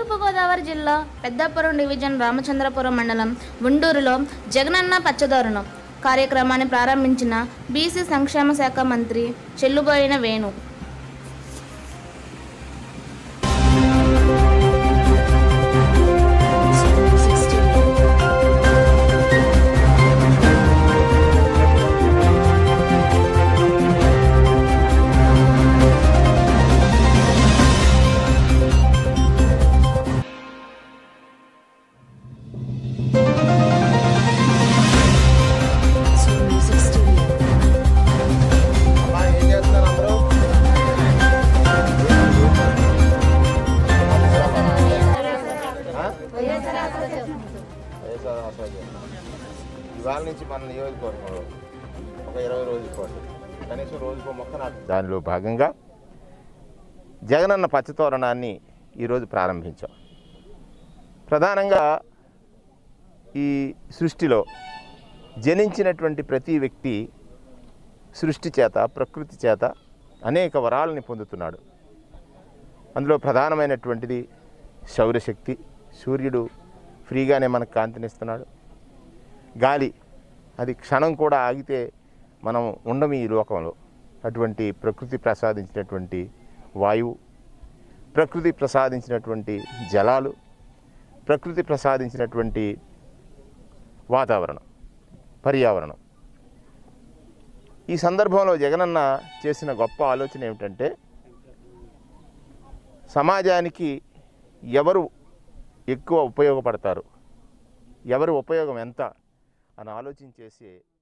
తూర్పుగోదావరి జిల్లా పెద్దాపురం డివిజన్ రామచంద్రపురం మండలం గుండూరులో జగనన్న పచ్చదోరణం కార్యక్రమాన్ని ప్రారంభించిన బీసీ సంక్షేమ శాఖ మంత్రి చెల్లుబోయిన వేణు అమ్మా ఏం చేస్తున్నారు అందరూ ఆ? వైఎస్ఆర్ ఆసరా. ఇవాళ నుంచి మన నియోజకవర్గంలో ఒక ఇరవై రోజుల పాటు కనీసం రోజుకో మొక్క నాటు దానిలో భాగంగా జగనన్న పచ్చతోరణాన్ని ఈరోజు ప్రారంభించాం ప్రధానంగా ఈ సృష్టిలో జనించినటువంటి ప్రతి వ్యక్తి సృష్టి చేత ప్రకృతి చేత అనేక వరాలని పొందుతున్నాడు అందులో ప్రధానమైనటువంటిది సౌరశక్తి సూర్యుడు ఫ్రీగానే మనకు కాంతినిస్తున్నాడు గాలి అది క్షణం కూడా ఆగితే మనం ఉండము ఈ లోకంలో అటువంటి ప్రకృతి ప్రసాదించినటువంటి వాయువు ప్రకృతి ప్రసాదించినటువంటి జలాలు ప్రకృతి ప్రసాదించినటువంటి వాతావరణం పర్యావరణం ఈ సందర్భంలో జగనన్న చేసిన గొప్ప ఆలోచన ఏమిటంటే సమాజానికి ఎవరు ఎక్కువ ఉపయోగపడతారు ఎవరి ఉపయోగం ఎంత అని ఆలోచించేసి